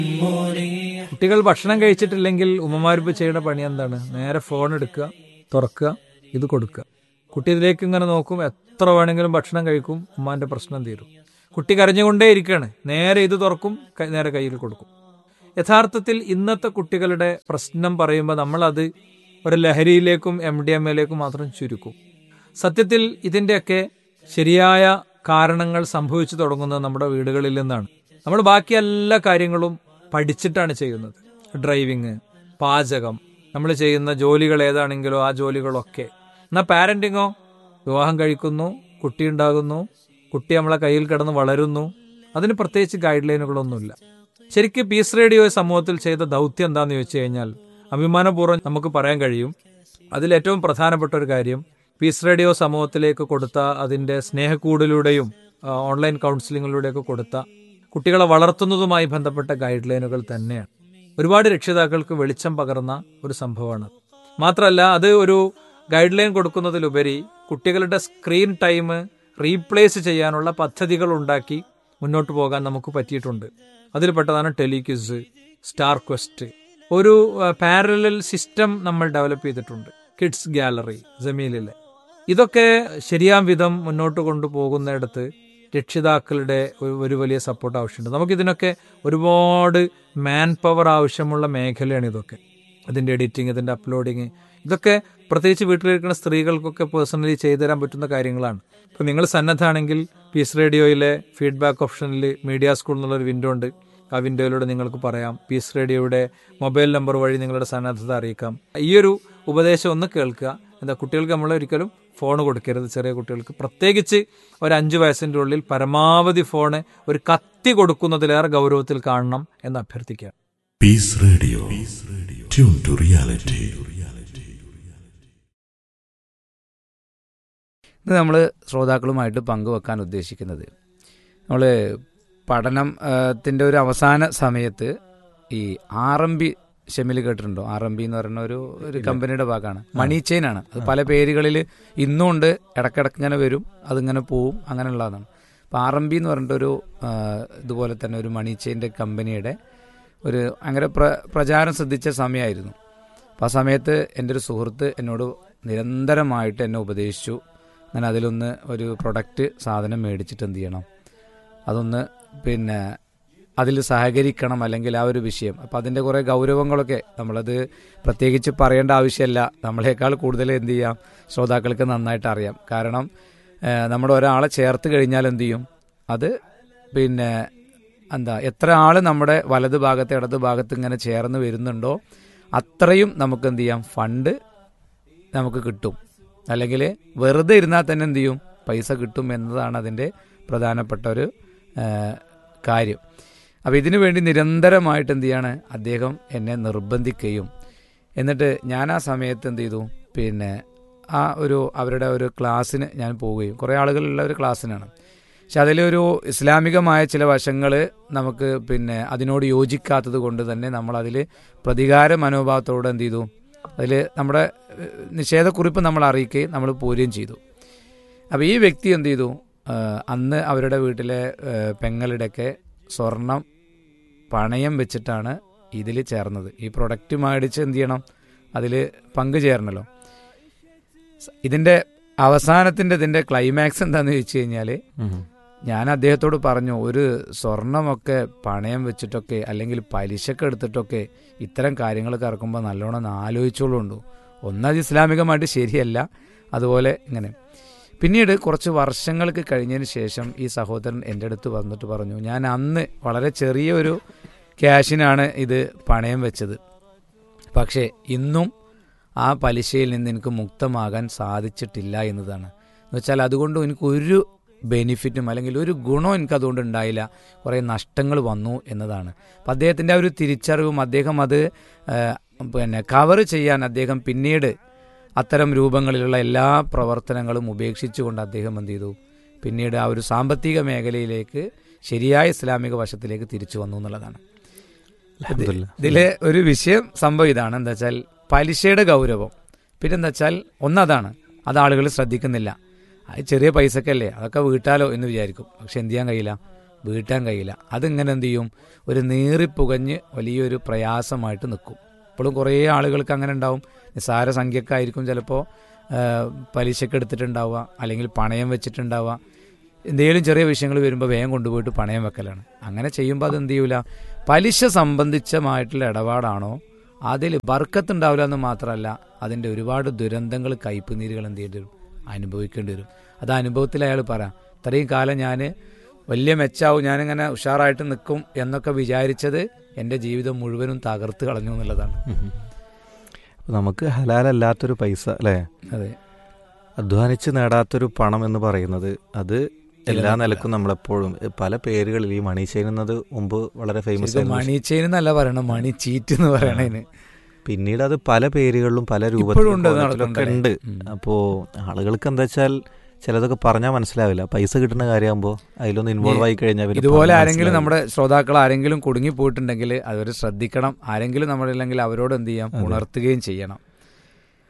കുട്ടികൾ ഭക്ഷണം കഴിച്ചിട്ടില്ലെങ്കിൽ ഉമ്മമാരിപ്പ് ചെയ്യുന്ന പണി എന്താണ് നേരെ ഫോൺ എടുക്കുക തുറക്കുക ഇത് കൊടുക്കുക കുട്ടി ഇതിലേക്ക് ഇങ്ങനെ നോക്കും എത്ര വേണമെങ്കിലും ഭക്ഷണം കഴിക്കും ഉമ്മാന്റെ പ്രശ്നം തീരും കുട്ടി കരഞ്ഞുകൊണ്ടേ ഇരിക്കുകയാണ് നേരെ ഇത് തുറക്കും ക- നേരെ കയ്യിൽ കൊടുക്കും യഥാർത്ഥത്തിൽ ഇന്നത്തെ കുട്ടികളുടെ പ്രശ്നം പറയുമ്പോൾ നമ്മളത് ഒരു ലഹരിയിലേക്കും എം ഡി എം എയിലേക്കും മാത്രം ചുരുക്കും സത്യത്തിൽ ഇതിന്റെയൊക്കെ ശരിയായ കാരണങ്ങൾ സംഭവിച്ചു തുടങ്ങുന്നത് നമ്മുടെ വീടുകളിൽ നിന്നാണ് നമ്മൾ ബാക്കി എല്ലാ കാര്യങ്ങളും പഠിച്ചിട്ടാണ് ചെയ്യുന്നത് ഡ്രൈവിങ് പാചകം നമ്മൾ ചെയ്യുന്ന ജോലികൾ ഏതാണെങ്കിലോ ആ ജോലികളൊക്കെ എന്നാൽ പാരന്റിങ്ങോ വിവാഹം കഴിക്കുന്നു കുട്ടി ഉണ്ടാകുന്നു കുട്ടി നമ്മളെ കയ്യിൽ കിടന്ന് വളരുന്നു അതിന് പ്രത്യേകിച്ച് ഗൈഡ് ലൈനുകളൊന്നുമില്ല ശരിക്കും പീസ് റേഡിയോ സമൂഹത്തിൽ ചെയ്ത ദൗത്യം എന്താണെന്ന് ചോദിച്ചു കഴിഞ്ഞാൽ അഭിമാനപൂർവ്വം നമുക്ക് പറയാൻ കഴിയും അതിലേറ്റവും പ്രധാനപ്പെട്ട ഒരു കാര്യം പീസ് റേഡിയോ സമൂഹത്തിലേക്ക് കൊടുത്ത അതിന്റെ സ്നേഹക്കൂടിലൂടെയും ആ, ഓൺലൈൻ കൗൺസിലിങ്ങിലൂടെയൊക്കെ കൊടുത്ത കുട്ടികളെ വളർത്തുന്നതുമായി ബന്ധപ്പെട്ട ഗൈഡ് ലൈനുകൾ തന്നെയാണ് ഒരുപാട് രക്ഷിതാക്കൾക്ക് വെളിച്ചം പകർന്ന ഒരു സംഭവമാണ് മാത്രമല്ല അത് ഒരു ഗൈഡ് ലൈൻ കൊടുക്കുന്നതിലുപരി കുട്ടികളുടെ സ്ക്രീൻ ടൈം റീപ്ലേസ് ചെയ്യാനുള്ള പദ്ധതികൾ ഉണ്ടാക്കി മുന്നോട്ട് പോകാൻ നമുക്ക് പറ്റിയിട്ടുണ്ട് അതിൽപ്പെട്ടതാണ് ടെലിക്വിസ് സ്റ്റാർ ക്വസ്റ്റ് ഒരു പാരലൽ സിസ്റ്റം നമ്മൾ ഡെവലപ്പ് ചെയ്തിട്ടുണ്ട് കിഡ്സ് ഗാലറി ജമീലിലെ ഇതൊക്കെ ശരിയാം വിധം മുന്നോട്ട് കൊണ്ടുപോകുന്നിടത്ത് രക്ഷിതാക്കളുടെ ഒരു- ഒരു വലിയ സപ്പോർട്ട് ആവശ്യമുണ്ട് നമുക്കിതിനൊക്കെ ഒരുപാട് മാൻ പവർ ആവശ്യമുള്ള മേഖലയാണ് ഇതൊക്കെ ഇതിന്റെ എഡിറ്റിംഗ് ഇതിന്റെ അപ്ലോഡിങ് ഇതൊക്കെ പ്രത്യേകിച്ച് വീട്ടിലിരിക്കുന്ന സ്ത്രീകൾക്കൊക്കെ പേഴ്സണലി ചെയ്തു തരാൻ പറ്റുന്ന കാര്യങ്ങളാണ് ഇപ്പൊ നിങ്ങൾ സന്നദ്ധാണെങ്കിൽ പീസ് റേഡിയോയിലെ ഫീഡ്ബാക്ക് ഓപ്ഷനിൽ മീഡിയ സ്കൂൾ എന്നുള്ളൊരു വിൻഡോ ഉണ്ട് ആ വിൻഡോയിലൂടെ നിങ്ങൾക്ക് പറയാം പീസ് റേഡിയോയുടെ മൊബൈൽ നമ്പർ വഴി നിങ്ങളുടെ സന്നദ്ധത അറിയിക്കാം ഈ ഒരു ഉപദേശം ഒന്ന് കേൾക്കുക എന്താ കുട്ടികൾക്ക് നമ്മൾ ഒരിക്കലും ഫോൺ കൊടുക്കരുത് ചെറിയ കുട്ടികൾക്ക് പ്രത്യേകിച്ച് ഒരു അഞ്ചു വയസ്സിന്റെ ഉള്ളിൽ പരമാവധി ഫോണ് ഒരു കത്തി കൊടുക്കുന്നതിലേറെ ഗൗരവത്തിൽ കാണണം എന്ന് അഭ്യർത്ഥിക്കുക Peace Radio. Tune to reality. ഇത് നമ്മൾ ശ്രോതാക്കളുമായിട്ട് പങ്കുവെക്കാൻ ഉദ്ദേശിക്കുന്നത് നമ്മൾ പഠനം ത്തിൻ്റെ ഒരു അവസാന സമയത്ത് ഈ ആർ എം ബി ഷെമിൽ കേട്ടിട്ടുണ്ടോ ആർ എം ബി എന്ന് പറയുന്ന ഒരു ഒരു കമ്പനിയുടെ ഭാഗമാണ് മണി ചെയിൻ ആണ് അത് പല പേരുകളിൽ ഇന്നും ഉണ്ട് ഇടക്കിടക്ക് ഇങ്ങനെ വരും അതിങ്ങനെ പോവും അങ്ങനെയുള്ളതാണ് അപ്പോൾ ആർ എം ബി എന്ന് പറഞ്ഞിട്ടൊരു ആ, ഇതുപോലെ തന്നെ ഒരു മണി ചെയിൻ്റെ കമ്പനിയുടെ ഒരു അങ്ങനെ പ്ര പ്രചാരം ശ്രദ്ധിച്ച സമയമായിരുന്നു അപ്പോൾ ആ സമയത്ത് എൻ്റെ ഒരു സുഹൃത്ത് എന്നോട് നിരന്തരമായിട്ട് എന്നെ ഉപദേശിച്ചു ഞാൻ അതിലൊന്ന് ഒരു പ്രൊഡക്റ്റ് സാധനം മേടിച്ചിട്ട് എന്ത് ചെയ്യണം അതൊന്ന് പിന്നെ അതിൽ സഹകരിക്കണം അല്ലെങ്കിൽ ആ ഒരു വിഷയം അപ്പം അതിൻ്റെ കുറേ ഗൗരവങ്ങളൊക്കെ നമ്മളത് പ്രത്യേകിച്ച് പറയേണ്ട ആവശ്യമല്ല നമ്മളെക്കാൾ കൂടുതൽ എന്ത് ചെയ്യാം ശ്രോതാക്കൾക്ക് നന്നായിട്ട് അറിയാം കാരണം ഏഹ്, നമ്മുടെ ഒരാളെ ചേർത്ത് കഴിഞ്ഞാൽ എന്ത് ചെയ്യും അത് പിന്നെ എന്താ എത്ര ആൾ നമ്മുടെ വലത് ഭാഗത്ത് ഇടത് ഭാഗത്ത് ഇങ്ങനെ ചേർന്ന് വരുന്നുണ്ടോ അത്രയും നമുക്ക് എന്ത് ചെയ്യാം ഫണ്ട് നമുക്ക് കിട്ടും അല്ലെങ്കിൽ വെറുതെ ഇരുന്നാൽ തന്നെ എന്ത് ചെയ്യും പൈസ കിട്ടും എന്നതാണ് അതിൻ്റെ പ്രധാനപ്പെട്ട ഒരു ആ, കാര്യം അപ്പോൾ ഇതിനു വേണ്ടി നിരന്തരമായിട്ട് എന്ത് ചെയ്യാണ് അദ്ദേഹം എന്നെ നിർബന്ധിക്കുകയും എന്നിട്ട് ഞാൻ ആ സമയത്ത് എന്ത് ചെയ്തു പിന്നെ ആ ഒരു അവരുടെ ഒരു ക്ലാസ്സിന് ഞാൻ പോവുകയും കുറേ ആളുകളുള്ള ഒരു ക്ലാസ്സിനാണ് പക്ഷെ അതിലൊരു ഇസ്ലാമികമായ ചില വശങ്ങൾ നമുക്ക് പിന്നെ അതിനോട് യോജിക്കാത്തത് കൊണ്ട് തന്നെ നമ്മളതിൽ പ്രതികാര മനോഭാവത്തോടെ എന്ത് ചെയ്തു അതിൽ നമ്മുടെ ഏഹ്, നിഷേധക്കുറിപ്പ് നമ്മൾ അറിയിക്കുകയും നമ്മൾ പോരുകയും ചെയ്തു അപ്പോൾ ഈ വ്യക്തി എന്ത് ചെയ്തു ആഹ്, അന്ന് അവരുടെ വീട്ടിലെ ഏഹ്, പെങ്ങളുടെയൊക്കെ സ്വർണം പണയം വെച്ചിട്ടാണ് ഇതിൽ ചേർന്നത് ഈ പ്രൊഡക്റ്റ് മേടിച്ച് എന്ത് ചെയ്യണം അതിൽ പങ്കുചേരണല്ലോ ഇതിൻ്റെ അവസാനത്തിൻ്റെ ഇതിൻ്റെ ക്ലൈമാക്സ് എന്താണെന്ന് ചോദിച്ചു കഴിഞ്ഞാൽ ഞാൻ അദ്ദേഹത്തോട് പറഞ്ഞു ഒരു സ്വർണമൊക്കെ പണയം വെച്ചിട്ടൊക്കെ അല്ലെങ്കിൽ പലിശക്ക് എടുത്തിട്ടൊക്കെ ഇത്തരം കാര്യങ്ങളൊക്കെ ഇറക്കുമ്പോൾ നല്ലോണം ഒന്ന് ആലോചിച്ചോളുണ്ടു ഒന്നത് ഇസ്ലാമികമായിട്ട് ശരിയല്ല അതുപോലെ ഇങ്ങനെ പിന്നീട് കുറച്ച് വർഷങ്ങൾക്ക് കഴിഞ്ഞതിന് ശേഷം ഈ സഹോദരൻ എൻ്റെ അടുത്ത് വന്നിട്ട് പറഞ്ഞു ഞാൻ അന്ന് വളരെ ചെറിയൊരു ക്യാഷിനാണ് ഇത് പണയം വെച്ചത് പക്ഷേ ഇന്നും ആ പലിശയിൽ നിന്ന് എനിക്ക് മുക്തമാകാൻ സാധിച്ചിട്ടില്ല എന്നതാണ് എന്ന് വെച്ചാൽ അതുകൊണ്ട് എനിക്ക് ഒരു ബെനിഫിറ്റും അല്ലെങ്കിൽ ഒരു ഗുണവും എനിക്ക് അതുകൊണ്ട് ഉണ്ടായില്ല കുറേ നഷ്ടങ്ങൾ വന്നു എന്നതാണ് അപ്പം അദ്ദേഹത്തിൻ്റെ ആ ഒരു തിരിച്ചറിവും അദ്ദേഹം അത് ആ, പിന്നെ കവർ ചെയ്യാൻ അദ്ദേഹം പിന്നീട് അത്തരം രൂപങ്ങളിലുള്ള എല്ലാ പ്രവർത്തനങ്ങളും ഉപേക്ഷിച്ചുകൊണ്ട് അദ്ദേഹം എന്ത് ചെയ്തു പിന്നീട് ആ ഒരു സാമ്പത്തിക മേഖലയിലേക്ക് ശരിയായ ഇസ്ലാമിക വശത്തിലേക്ക് തിരിച്ചു വന്നു എന്നുള്ളതാണ് അൽഹംദുലില്ലാ. ഇതിലെ ഒരു വിഷയം സംഭവം ഇതാണ് എന്താ വെച്ചാൽ പലിശയുടെ ഗൗരവം പിന്നെ എന്താ വെച്ചാൽ ഒന്നതാണ് അത് ആളുകൾ ശ്രദ്ധിക്കുന്നില്ല അത് ചെറിയ പൈസക്കല്ലേ അതൊക്കെ വീട്ടാലോ എന്ന് വിചാരിക്കും പക്ഷെ എന്ത് ചെയ്യാൻ കഴിയില്ല വീട്ടാൻ കഴിയില്ല അതിങ്ങനെ എന്ത് ചെയ്യും ഒരു നീറിപ്പുകഞ്ഞ് വലിയൊരു പ്രയാസമായിട്ട് നിൽക്കും ഇപ്പോഴും കുറേ ആളുകൾക്ക് അങ്ങനെ ഉണ്ടാവും നിസ്സാര സംഖ്യക്കായിരിക്കും ചിലപ്പോൾ പലിശക്ക് എടുത്തിട്ടുണ്ടാവുക അല്ലെങ്കിൽ പണയം വെച്ചിട്ടുണ്ടാവുക എന്തെങ്കിലും ചെറിയ വിഷയങ്ങൾ വരുമ്പോൾ വേഗം കൊണ്ടുപോയിട്ട് പണയം വെക്കലാണ് അങ്ങനെ ചെയ്യുമ്പോൾ അത് എന്ത് ചെയ്യൂല പലിശ സംബന്ധിച്ചമായിട്ടുള്ള ഇടപാടാണോ അതിൽ ബർക്കത്തുണ്ടാവില്ല എന്ന് മാത്രമല്ല അതിൻ്റെ ഒരുപാട് ദുരന്തങ്ങൾ കയ്പ് നീരുകൾ എന്ത് ചെയ്യേണ്ടി വരും അനുഭവിക്കേണ്ടി വരും അത് അനുഭവത്തിൽ അയാൾ പറയാം ഇത്രയും കാലം ഞാൻ വലിയ മെച്ചാവും ഞാനിങ്ങനെ ഉഷാറായിട്ട് നിൽക്കും എന്നൊക്കെ വിചാരിച്ചത് എൻ്റെ ജീവിതം മുഴുവനും തകർത്ത് കളഞ്ഞു എന്നുള്ളതാണ് നമുക്ക് ഹലാലല്ലാത്തൊരു പൈസ അല്ലേ അതെ അധ്വാനിച്ച് നേടാത്തൊരു പണം എന്ന് പറയുന്നത് അത് എല്ലാ നിലനിൽക്കില്ല. നിലക്കും നമ്മളെപ്പോഴും എ, പല പേരുകളിൽ ഈ മണി ചെയിൻ എന്നത് മുമ്പ് വളരെ ഫേമസ് ശരിക്കും മണി ചെയിൻ എന്നല്ല പറയണം മണി ചീറ്റ് എന്ന് പറയണതിന് പിന്നീട് അത് പല പേരുകളിലും പല ഇപ്പോഴും രൂപത്തിലും ഉണ്ട് അത് കോലത്തിലൊക്കെ ഉണ്ട് നടക്കുന്നുണ്ടല്ലേ? ഉം. അപ്പോ ആളുകൾക്ക് എന്താ വെച്ചാൽ ചിലതൊക്കെ പറഞ്ഞാൽ മനസ്സിലാവില്ല പൈസ കിട്ടുന്ന കാര്യമാകുമ്പോൾ അതിലൊന്ന് ഇൻവോൾവ് ആയി കഴിഞ്ഞാൽ പിന്നെ ഇതുപോലെ പറഞ്ഞാൽ ആരെങ്കിലും മനസ്സിലാവില്ല. നമ്മുടെ ശ്രോതാക്കൾ ആരെങ്കിലും കുടുങ്ങി പോയിട്ടുണ്ടെങ്കിൽ അവർ ശ്രദ്ധിക്കണം ആരെങ്കിലും നമ്മളില്ലെങ്കിൽ അവരോട് എന്ത് ചെയ്യാം അതെ. ഉണർത്തുകയും ചെയ്യണം